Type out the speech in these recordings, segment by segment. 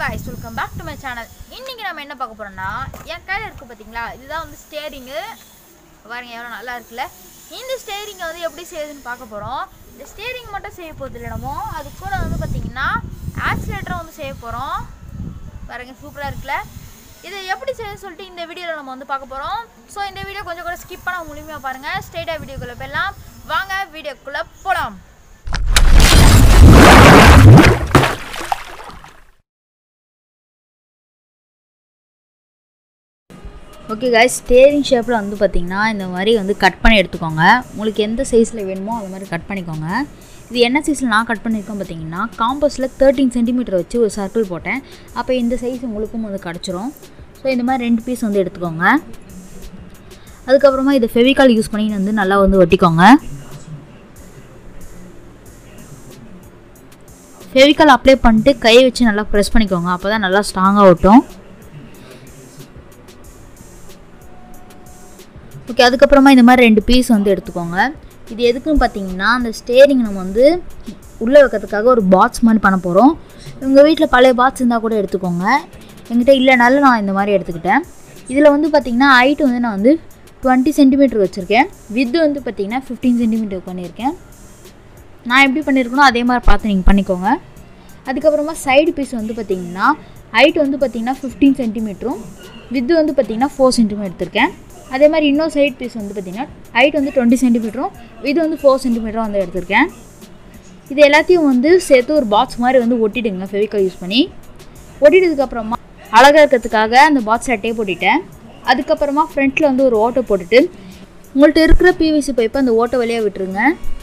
guys welcome back to my channel இன்றைக்கி நம்ம என்ன பார்க்க போகிறோம்னா என் கையில் இருக்குது பார்த்தீங்களா இதுதான் வந்து ஸ்டேரிங்கு பாருங்க எவ்வளோ நல்லா இருக்குல்ல இந்த ஸ்டேரிங்கை வந்து எப்படி செய்யுதுன்னு பார்க்க போகிறோம் இந்த ஸ்டேரிங் மட்டும் செய்ய போகிறது இல்லை நம்ம அது கூட வந்து பார்த்தீங்கன்னா ஆக்சிலேட்டரும் வந்து செய்ய போகிறோம் பாருங்க சூப்பராக இருக்குல்ல இதை எப்படி செய்யணும்னு சொல்லிட்டு இந்த வீடியோவில் நம்ம வந்து பார்க்க போகிறோம் ஸோ இந்த வீடியோ கொஞ்சம் கூட ஸ்கிப் பண்ண முழுமையாக பாருங்கள் ஸ்ட்ரெயிட்டாக வீடியோக்குள்ளே போயிடலாம் வாங்க வீடியோக்குள்ளே போகலாம் ஓகே காய்ஸ் ஸ்டேரிங் ஷேப்பில் வந்து பார்த்தீங்கன்னா இந்த மாதிரி வந்து கட் பண்ணி எடுத்துக்கோங்க உங்களுக்கு எந்த சைஸில் வேணுமோ அது மாதிரி கட் பண்ணிக்கோங்க இது என்ன சைஸில் நான் கட் பண்ணியிருக்கேன் பார்த்தீங்கன்னா காம்பஸில் தேர்ட்டீன் சென்டிமீட்டர் வச்சு ஒரு சர்க்கிள் போட்டேன் அப்போ இந்த சைஸ் உங்களுக்கும் வந்து கிடச்சிரும் ஸோ இந்த மாதிரி ரெண்டு பீஸ் வந்து எடுத்துக்கோங்க அதுக்கப்புறமா இதை ஃபெவிகால் யூஸ் பண்ணி வந்து நல்லா வந்து ஒட்டிக்கோங்க ஃபெவிகால் அப்ளை பண்ணிட்டு கையை வச்சு நல்லா ப்ரெஸ் பண்ணிக்கோங்க அப்போ தான் நல்லா ஸ்ட்ராங்காக ஒட்டும் ஓகே அதுக்கப்புறமா இந்த மாதிரி ரெண்டு பீஸ் வந்து எடுத்துக்கோங்க இது எதுக்குன்னு பார்த்தீங்கன்னா அந்த ஸ்டேரிங் நம்ம வந்து உள்ளே வைக்கிறதுக்காக ஒரு பாக்ஸ் மாதிரி பண்ண போகிறோம் உங்கள் வீட்டில் பழைய பாக்ஸ் இருந்தால் கூட எடுத்துக்கோங்க என்கிட்ட இல்லைனாலும் நான் இந்த மாதிரி எடுத்துக்கிட்டேன் இதில் வந்து பார்த்தீங்கன்னா ஹைட் வந்து நான் வந்து டுவெண்ட்டி சென்டிமீட்டர் வச்சுருக்கேன் வித்து வந்து பார்த்தீங்கன்னா ஃபிஃப்டீன் சென்டிமீட்டர் பண்ணியிருக்கேன் நான் எப்படி பண்ணியிருக்கனோ அதே மாதிரி பார்த்து நீங்கள் பண்ணிக்கோங்க அதுக்கப்புறமா சைடு பீஸ் வந்து பார்த்தீங்கன்னா ஹைட் வந்து பார்த்தீங்கன்னா ஃபிஃப்டீன் சென்டிமீட்டரும் வித்து வந்து பார்த்தீங்கன்னா ஃபோர் சென்டிமீட்டர் எடுத்திருக்கேன் அதே மாதிரி இன்னொரு சைடு பீஸ் வந்து பார்த்தீங்கன்னா ஹைட் வந்து டுவெண்ட்டி சென்டிமீட்டரும் இது வந்து ஃபோர் சென்டிமீட்டரும் வந்து எடுத்திருக்கேன் இது எல்லாத்தையும் வந்து சேர்த்து ஒரு பாக்ஸ் மாதிரி வந்து ஒட்டிடுங்க ஃபெவிகால் யூஸ் பண்ணி ஒட்டிட்டதுக்கப்புறமா அழகாக இருக்கிறதுக்காக அந்த பாக்ஸில் டேப் போட்டுட்டேன் அதுக்கப்புறமா ஃப்ரண்ட்டில் வந்து ஒரு ஓட்டை போட்டுட்டு உங்கள்கிட்ட இருக்கிற பிவிசி பைப்பை அந்த ஓட்டை வழியாக விட்டுருங்க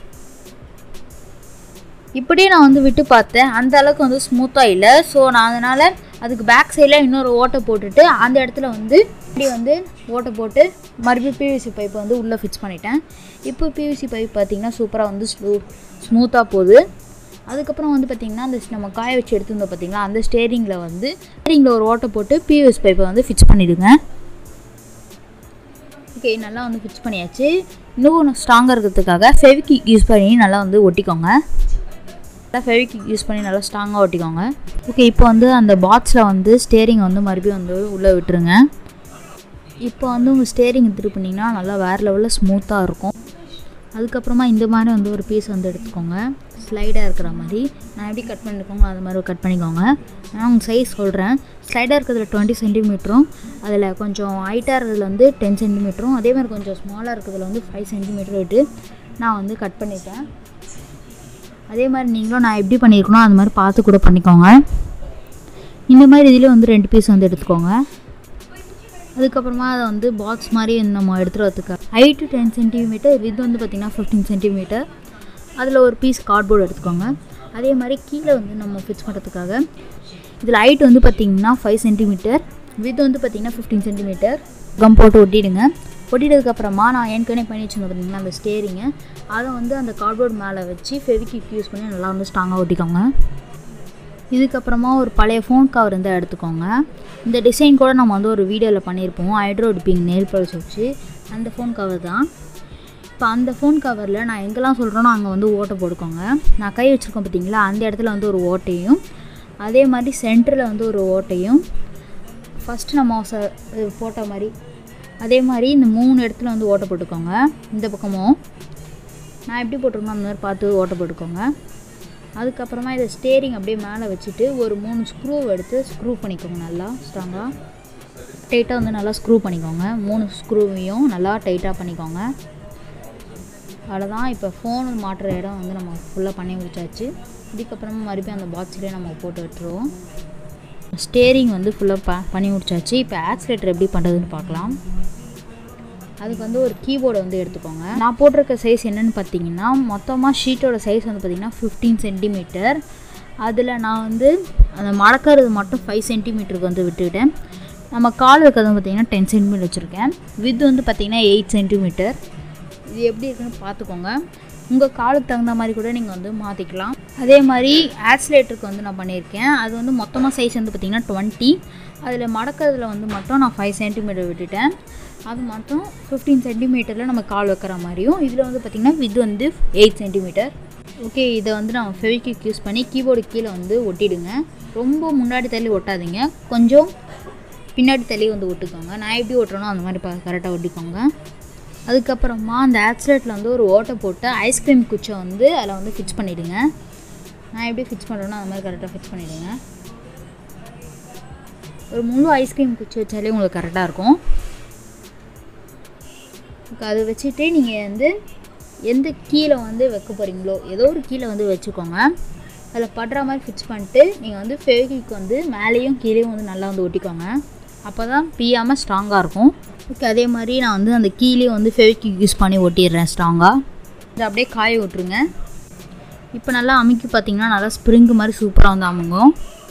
இப்படியே நான் வந்து விட்டு பார்த்தேன் அந்த அளவுக்கு வந்து ஸ்மூத்தாக இல்லை ஸோ நான் அதனால் அதுக்கு பேக் சைடில் இன்னொரு ஓட்டை போட்டுட்டு அந்த இடத்துல வந்து இப்படி வந்து ஓட்டை போட்டு மறுபடியும் பிவிசி பைப்பை வந்து உள்ளே ஃபிக்ஸ் பண்ணிட்டேன் இப்போ பிவிசி பைப் பார்த்திங்கன்னா சூப்பராக வந்து ஸ்லூ ஸ்மூத்தாக போகுது அதுக்கப்புறம் வந்து பார்த்திங்கன்னா அந்த நம்ம காய வச்சு எடுத்துருந்தோம் பார்த்திங்களா அந்த ஸ்டேரிங்கில் வந்து ஸ்டேரிங்கில் ஒரு ஓட்டை போட்டு பிவிசி பைப்பை வந்து ஃபிக்ஸ் பண்ணிவிடுங்க ஓகே நல்லா வந்து ஃபிக்ஸ் பண்ணியாச்சு இன்னும் ஸ்ட்ராங்காக இருக்கிறதுக்காக ஃபெவிக்கி யூஸ் பண்ணி நல்லா வந்து ஒட்டிக்கோங்க நல்லா ஃபெவிக்விக் யூஸ் பண்ணி நல்லா ஸ்ட்ராங்காக ஒட்டிக்கோங்க ஓகே இப்போ வந்து அந்த பாக்ஸில் வந்து ஸ்டேரிங் வந்து மறுபடியும் வந்து உள்ளே விட்டுருங்க இப்போ வந்து உங்கள் ஸ்டேரிங் திருப்பினீங்கன்னா நல்லா வேறு லெவலில் ஸ்மூத்தாக இருக்கும் அதுக்கப்புறமா இந்த மாதிரி வந்து ஒரு பீஸ் வந்து எடுத்துக்கோங்க ஸ்லைடாக இருக்கிற மாதிரி நான் எப்படி கட் பண்ணிருக்கோங்களோ அது மாதிரி கட் பண்ணிக்கோங்க நான் உங்கள் சைஸ் சொல்கிறேன் ஸ்லைடாக இருக்கிறதுல டுவெண்ட்டி சென்டிமீட்டரும் அதில் கொஞ்சம் ஹைட்டாக இருக்கிறதுல வந்து டென் சென்டிமீட்டரும் அதே மாதிரி கொஞ்சம் ஸ்மாலாக இருக்கிறதுல வந்து ஃபைவ் சென்டிமீட்டர் விட்டு நான் வந்து கட் பண்ணிட்டேன் அதே மாதிரி நீங்களும் நான் எப்படி பண்ணியிருக்கணும் அது மாதிரி பார்த்து கூட பண்ணிக்கோங்க இந்த மாதிரி இதில் வந்து ரெண்டு பீஸ் வந்து எடுத்துக்கோங்க அதுக்கப்புறமா அதை வந்து பாக்ஸ் மாதிரி நம்ம எடுத்துகிட்டு வரதுக்கு ஹைட்டு டென் சென்டிமீட்டர் வித் வந்து பார்த்திங்கன்னா ஃபிஃப்டீன் சென்டிமீட்டர் அதில் ஒரு பீஸ் கார்ட்போர்டு எடுத்துக்கோங்க அதே மாதிரி கீழே வந்து நம்ம ஃபிக்ஸ் பண்ணுறதுக்காக இதில் ஹைட் வந்து பார்த்திங்கன்னா ஃபைவ் சென்டிமீட்டர் வித் வந்து பார்த்திங்கன்னா ஃபிஃப்டீன் சென்டிமீட்டர் கம் போட்டு ஒட்டிடுங்க ஒட்டிட்டதுக்கப்புறமா நான் ஏற்கனவே பண்ணி வச்சுருந்தேன் பார்த்தீங்கன்னா அந்த ஸ்டேரிங்கை அதை வந்து அந்த கார்ட்போர்ட் மேலே வச்சு ஃபெவிக்விக் யூஸ் பண்ணி நல்லா வந்து ஸ்ட்ராங்காக ஒட்டிக்கோங்க இதுக்கப்புறமா ஒரு பழைய ஃபோன் கவர் இருந்தால் எடுத்துக்கோங்க இந்த டிசைன் கூட நம்ம வந்து ஒரு வீடியோவில் பண்ணியிருப்போம் ஹைட்ரோ டிப்பிங் நெயில் பாலிஷ் வச்சு அந்த ஃபோன் கவர் தான் இப்போ அந்த ஃபோன் கவரில் நான் எங்கெல்லாம் சொல்கிறேனோ அங்கே வந்து ஓட்டை போட்டுக்கோங்க நான் கை வச்சுருக்கோம் பார்த்தீங்களா அந்த இடத்துல வந்து ஒரு ஓட்டையும் அதே மாதிரி சென்டரில் வந்து ஒரு ஓட்டையும் ஃபஸ்ட்டு நம்ம ச போட்ட மாதிரி அதே மாதிரி இந்த மூணு இடத்துல வந்து ஓட்டை போட்டுக்கோங்க இந்த பக்கமும் நான் எப்படி போட்டிருக்கணும் அந்த மாதிரி பார்த்து ஓட்டை போட்டுக்கோங்க அதுக்கப்புறமா இதை ஸ்டேரிங் அப்படியே மேலே வச்சுட்டு ஒரு மூணு ஸ்க்ரூ எடுத்து ஸ்க்ரூ பண்ணிக்கோங்க நல்லா ஸ்ட்ராங்காக டைட்டாக வந்து நல்லா ஸ்க்ரூ பண்ணிக்கோங்க மூணு ஸ்க்ரூவையும் நல்லா டைட்டாக பண்ணிக்கோங்க அவ்வளோதான் இப்போ ஃபோன் மாட்டுற இடம் வந்து நம்ம ஃபுல்லாக பண்ணி முடிச்சாச்சு இதுக்கப்புறமா மறுபடியும் அந்த பாக்ஸ்லேயே நம்ம போட்டு விட்டுருவோம் ஸ்டேரிங் வந்து ஃபுல்லாக ப பண்ணி முடிச்சாச்சு இப்போ ஆக்சிலேட்டர் எப்படி பண்ணுறதுன்னு பார்க்கலாம் அதுக்கு வந்து ஒரு கீபோர்டை வந்து எடுத்துக்கோங்க நான் போட்டிருக்க சைஸ் என்னென்னு பார்த்தீங்கன்னா மொத்தமாக ஷீட்டோட சைஸ் வந்து பார்த்திங்கன்னா ஃபிஃப்டீன் சென்டிமீட்டர் அதில் நான் வந்து அந்த மடக்கிறது மட்டும் ஃபைவ் சென்டிமீட்டருக்கு வந்து விட்டுக்கிட்டேன் நம்ம கால் இருக்கிறது பார்த்திங்கன்னா டென் சென்டிமீட்டர் வச்சுருக்கேன் வித் வந்து பார்த்திங்கன்னா எயிட் சென்டிமீட்டர் இது எப்படி இருக்குன்னு பார்த்துக்கோங்க உங்கள் காலுக்கு தகுந்த மாதிரி கூட நீங்கள் வந்து மாற்றிக்கலாம் அதே மாதிரி ஆக்சிலேட்டருக்கு வந்து நான் பண்ணியிருக்கேன் அது வந்து மொத்தமாக சைஸ் வந்து பார்த்திங்கன்னா டுவெண்ட்டி அதில் மடக்கிறதுல வந்து மட்டும் நான் ஃபைவ் சென்டிமீட்டர் விட்டுட்டேன் அது மட்டும் ஃபிஃப்டீன் சென்டிமீட்டரில் நம்ம கால் வைக்கிற மாதிரியும் இதில் வந்து பார்த்திங்கன்னா இது வந்து எயிட் சென்டிமீட்டர் ஓகே இதை வந்து நம்ம ஃபெவிக்விக் யூஸ் பண்ணி கீபோர்டு கீழே வந்து ஒட்டிடுங்க ரொம்ப முன்னாடி தள்ளி ஒட்டாதீங்க கொஞ்சம் பின்னாடி தள்ளி வந்து ஒட்டுக்கோங்க நான் எப்படி ஒட்டுறேனோ அந்த மாதிரி கரெக்டாக ஒட்டிக்கோங்க அதுக்கப்புறமா அந்த ஆக்சிலேட்டில் வந்து ஒரு ஓட்டை போட்டு ஐஸ்கிரீம் குச்சை வந்து அதில் வந்து ஃபிக்ஸ் பண்ணிவிடுங்க நான் எப்படி ஃபிக்ஸ் பண்ணுறேனோ அந்த மாதிரி கரெக்டாக ஃபிக்ஸ் பண்ணிவிடுங்க ஒரு முழு ஐஸ்கிரீம் குச்சி வச்சாலே உங்களுக்கு கரெக்டாக இருக்கும் அதை வச்சுட்டு நீங்கள் வந்து எந்த கீழே வந்து வைக்க போகிறீங்களோ ஏதோ ஒரு கீழே வந்து வச்சுக்கோங்க அதில் படுற மாதிரி ஃபிக்ஸ் பண்ணிட்டு நீங்கள் வந்து ஃபெவிக்விக் வந்து மேலேயும் கீழேயும் வந்து நல்லா வந்து ஒட்டிக்கோங்க அப்போ தான் பியாமல் ஸ்ட்ராங்காக இருக்கும் ஓகே அதே மாதிரி நான் வந்து அந்த கீழே வந்து ஃபெவிக்விக் யூஸ் பண்ணி ஒட்டிடுறேன் ஸ்ட்ராங்காக இதை அப்படியே காய விட்ருங்க இப்போ நல்லா அமுக்கி பார்த்தீங்கன்னா நல்லா ஸ்ப்ரிங்கு மாதிரி சூப்பராக வந்து அமுங்கும்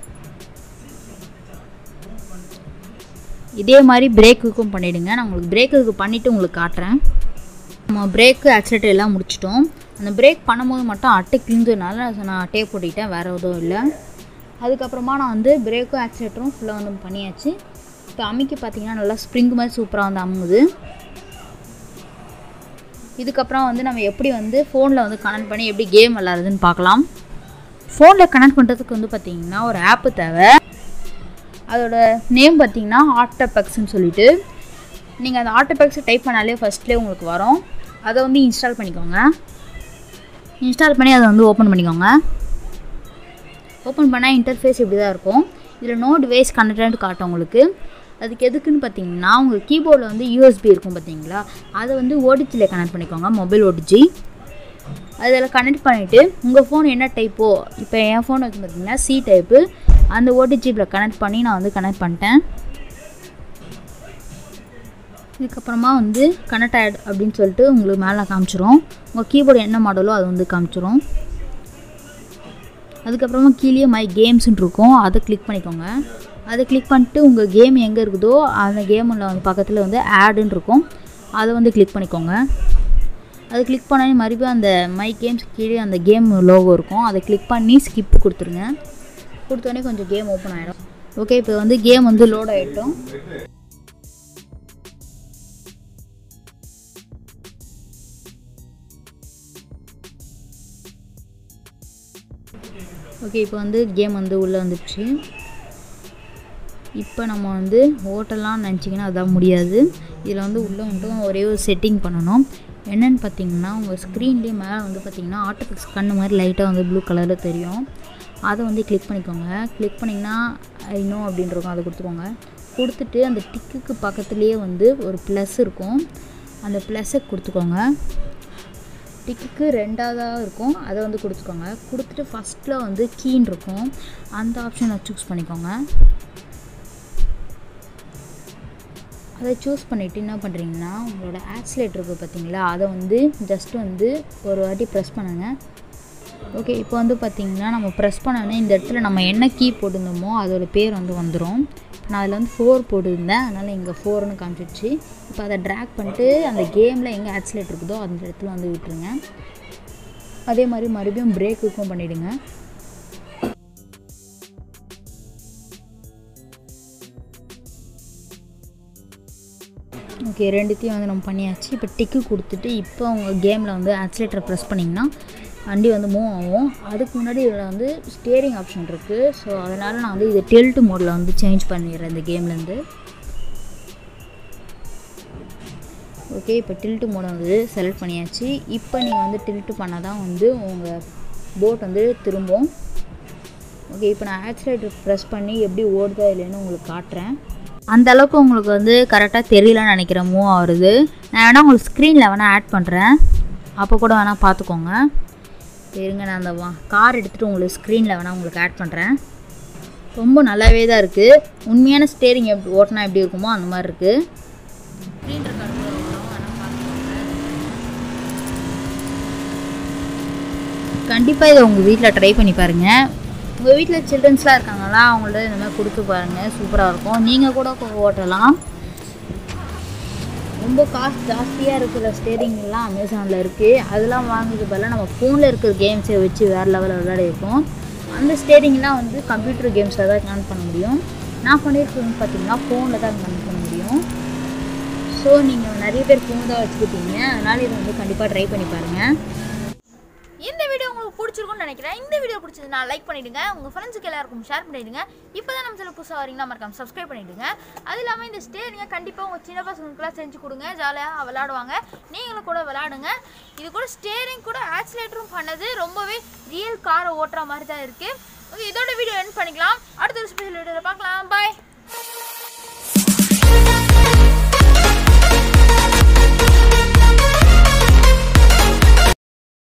இதே மாதிரி பிரேக்குக்கும் பண்ணிவிடுங்க நான் உங்களுக்கு பிரேக்குக்கு பண்ணிவிட்டு உங்களுக்கு காட்டுறேன் நம்ம பிரேக்கு ஆக்சிலேட்டர் எல்லாம் முடிச்சிட்டோம் அந்த பிரேக் பண்ணும்போது மட்டும் அட்டை கிழிஞ்சதுனால நான் டேப் போட்டுக்கிட்டேன் வேறு எதுவும் இல்லை அதுக்கப்புறமா நான் வந்து பிரேக்கும் ஆக்சிலேட்டரும் ஃபுல்லாக வந்து பண்ணியாச்சு இப்போ அமுக்கி பார்த்தீங்கன்னா நல்லா ஸ்ப்ரிங் மாதிரி சூப்பராக வந்து அமுங்குது இதுக்கப்புறம் வந்து நம்ம எப்படி வந்து ஃபோனில் வந்து கனெக்ட் பண்ணி எப்படி கேம் விளாட்றதுன்னு பார்க்கலாம் ஃபோனில் கனெக்ட் பண்ணுறதுக்கு வந்து பார்த்திங்கன்னா ஒரு ஆப்பு தேவை அதோட நேம் பார்த்தீங்கன்னா ஆட்டோபெக்ஸ்ன்னு சொல்லிட்டு நீங்கள் அந்த ஆட்டோபெக்ஸை டைப் பண்ணாலே ஃபஸ்ட்லேயே உங்களுக்கு வரும் அதை வந்து இன்ஸ்டால் பண்ணிக்கோங்க இன்ஸ்டால் பண்ணி அதை வந்து ஓப்பன் பண்ணிக்கோங்க ஓப்பன் பண்ணால் இன்டர்ஃபேஸ் இப்படி தான் இருக்கும் இதில் நோட் வேஸ் கனெக்டட் காட்டும் உங்களுக்கு அதுக்கு எதுக்குன்னு பார்த்தீங்கன்னா உங்கள் கீபோர்டில் வந்து யூஎஸ்பி இருக்கும் பார்த்தீங்களா அதை வந்து ஓடிஜியில் கனெக்ட் பண்ணிக்கோங்க மொபைல் ஓடிஜி அதில் கனெக்ட் பண்ணிவிட்டு உங்கள் ஃபோன் என்ன டைப்போ இப்போ என் ஃபோன் வந்து பார்த்தீங்கன்னா சி டைப்பு அந்த ஓடிஜியில் கனெக்ட் பண்ணி நான் வந்து கனெக்ட் பண்ணிட்டேன் இதுக்கப்புறமா வந்து கனெக்ட் ஆட் அப்படின்னு சொல்லிட்டு உங்களுக்கு மேலே காமிச்சிரும் உங்கள் கீபோர்டு என்ன மாடலோ அது வந்து காமிச்சிரும் அதுக்கப்புறமா கீழே மை கேம்ஸ்ன்னு இருக்கும் அதை கிளிக் பண்ணிக்கோங்க அதை கிளிக் பண்ணிட்டு உங்கள் கேம் எங்கே இருக்குதோ அந்த கேமில் வந்து பக்கத்தில் வந்து ஆடுன்னு இருக்கும் அதை வந்து கிளிக் பண்ணிக்கோங்க அது கிளிக் பண்ணி மறுபடியும் அந்த மை கேம்ஸ் கீழே அந்த கேம் லோகோ இருக்கும் அதை கிளிக் பண்ணி ஸ்கிப் கொடுத்துருங்க கொடுத்தோடனே கொஞ்சம் கேம் ஓப்பன் ஆகிடும் ஓகே இப்போ வந்து கேம் வந்து லோட் ஆகிட்டோம் ஓகே இப்போ வந்து கேம் வந்து உள்ளே வந்துடுச்சு இப்போ நம்ம வந்து ஓட்டலாம் நினச்சிங்கன்னா அதான் முடியாது இதில் வந்து உள்ளே மட்டும் ஒரே ஒரு செட்டிங் பண்ணணும் என்னென்னு பார்த்தீங்கன்னா உங்கள் ஸ்க்ரீன்லேயே மேலே வந்து பார்த்தீங்கன்னா ஆட்டோபிக்ஸ் கண்ணு மாதிரி லைட்டாக வந்து ப்ளூ கலரில் தெரியும் அதை வந்து கிளிக் பண்ணிக்கோங்க கிளிக் பண்ணிங்கன்னா இன்னும் அப்படின்னு இருக்கும் அதை கொடுத்துக்கோங்க கொடுத்துட்டு அந்த டிக்குக்கு பக்கத்துலேயே வந்து ஒரு ப்ளஸ் இருக்கும் அந்த ப்ளஸ்ஸை கொடுத்துக்கோங்க டிக்குக்கு ரெண்டாவதாக இருக்கும் அதை வந்து கொடுத்துக்கோங்க கொடுத்துட்டு ஃபஸ்ட்டில் வந்து கீன் இருக்கும் அந்த ஆப்ஷனை சூஸ் பண்ணிக்கோங்க அதை சூஸ் பண்ணிவிட்டு என்ன பண்ணுறீங்கன்னா உங்களோட ஆக்சிலேட்டர் இருக்குது பார்த்தீங்களா அதை வந்து ஜஸ்ட் வந்து ஒரு வாட்டி ப்ரெஸ் பண்ணுங்கள் ஓகே இப்போ வந்து பார்த்திங்கன்னா நம்ம ப்ரெஸ் பண்ணோன்னே இந்த இடத்துல நம்ம என்ன கீ போட்டிருந்தோமோ அதோட பேர் வந்து வந்துடும் நான் அதில் வந்து ஃபோர் போட்டிருந்தேன் அதனால் இங்கே ஃபோர்னு காமிச்சிடுச்சு இப்போ அதை ட்ராக் பண்ணிட்டு அந்த கேமில் எங்கே ஆக்சிலேட் இருக்குதோ அந்த இடத்துல வந்து விட்டுருங்க அதே மாதிரி மறுபடியும் பிரேக்குக்கும் பண்ணிவிடுங்க ஓகே ரெண்டுத்தையும் வந்து நம்ம பண்ணியாச்சு இப்போ டிக்கு கொடுத்துட்டு இப்போ உங்கள் கேமில் வந்து ஆக்சிலேட்டரை ப்ரெஸ் பண்ணிங்கன்னா வண்டி வந்து மூவ் ஆகும் அதுக்கு முன்னாடி இதில் வந்து ஸ்டியரிங் ஆப்ஷன் இருக்குது ஸோ அதனால் நான் வந்து இதை டெல்ட் மோடில் வந்து சேஞ்ச் பண்ணிடுறேன் இந்த கேம்லேருந்து ஓகே இப்போ டில்ட்டு மோடை வந்து செலக்ட் பண்ணியாச்சு இப்போ நீங்கள் வந்து டில்ட்டு பண்ணால் தான் வந்து உங்கள் போட் வந்து திரும்பும் ஓகே இப்போ நான் ஆக்சிலேட்டர் ப்ரெஸ் பண்ணி எப்படி ஓடுதா இல்லைன்னு உங்களுக்கு காட்டுறேன் அந்த அளவுக்கு உங்களுக்கு வந்து கரெக்டாக தெரியலன்னு நினைக்கிறேன் மூவ் ஆகுறது நான் வேணால் உங்களுக்கு ஸ்க்ரீனில் வேணால் ஆட் பண்ணுறேன் அப்போ கூட வேணால் பார்த்துக்கோங்க இருங்க நான் அந்த கார் எடுத்துகிட்டு உங்களுக்கு ஸ்க்ரீனில் வேணால் உங்களுக்கு ஆட் பண்ணுறேன் ரொம்ப நல்லாவே தான் இருக்குது உண்மையான ஸ்டேரிங் எப்படி ஓட்டினா எப்படி இருக்குமோ அந்த மாதிரி இருக்குது ஸ்க்ரீன் ரெக்கார்டு கூட வரும் வேணால் பார்த்துக்கோங்க கண்டிப்பாக இதை உங்கள் வீட்டில் ட்ரை பண்ணி பாருங்கள் உங்கள் வீட்டில் சில்ட்ரன்ஸ்லாம் இருக்காங்களா அவங்கள்ட்ட இந்த மாதிரி கொடுத்து பாருங்கள் சூப்பராக இருக்கும் நீங்கள் கூட ஓட்டலாம் ரொம்ப காசு ஜாஸ்தியாக இருக்கிற ஸ்டேரிங்லாம் அமேசானில் இருக்குது அதெல்லாம் வாங்குறது பதிலாக நம்ம ஃபோனில் இருக்கிற கேம்ஸை வச்சு வேறு லெவலில் விளையாடிருக்கோம் அந்த ஸ்டேரிங்லாம் வந்து கம்ப்யூட்டர் கேம்ஸில் தான் கனெக்ட் பண்ண முடியும் நான் பண்ணியிருக்கிறது பார்த்தீங்கன்னா ஃபோனில் தான் கனெக்ட் பண்ண முடியும் ஸோ நீங்கள் நிறைய பேர் ஃபோன் தான் வச்சுக்கிட்டீங்க அதனால் இதை வந்து கண்டிப்பாக ட்ரை பண்ணி பாருங்கள் இந்த வீடியோ உங்களுக்கு பிடிச்சிருக்கும்னு நினைக்கிறேன் இந்த வீடியோ பிடிச்சதுன்னா லைக் பண்ணிவிடுங்க உங்கள் ஃப்ரெண்ட்ஸுக்கு எல்லாருக்கும் ஷேர் பண்ணிவிடுங்க இப்போ தான் நம்ம சில புதுசாக வரீங்கன்னா மறக்காம சப்ஸ்கிரைப் பண்ணிவிடுங்க அது இல்லாமல் இந்த ஸ்டேரிங்கை கண்டிப்பாக உங்கள் சின்ன பசங்களுக்குலாம் செஞ்சு கொடுங்க ஜாலியாக விளாடுவாங்க நீங்களும் கூட விளாடுங்க இது கூட ஸ்டேரிங் கூட ஆக்சிலேட்டரும் பண்ணது ரொம்பவே ரியல் காரை ஓட்டுற மாதிரி தான் இருக்குது ஓகே இதோட வீடியோ என் பண்ணிக்கலாம் அடுத்த ஒரு ஸ்பெஷல் வீடியோவில் பார்க்கலாம் பாய்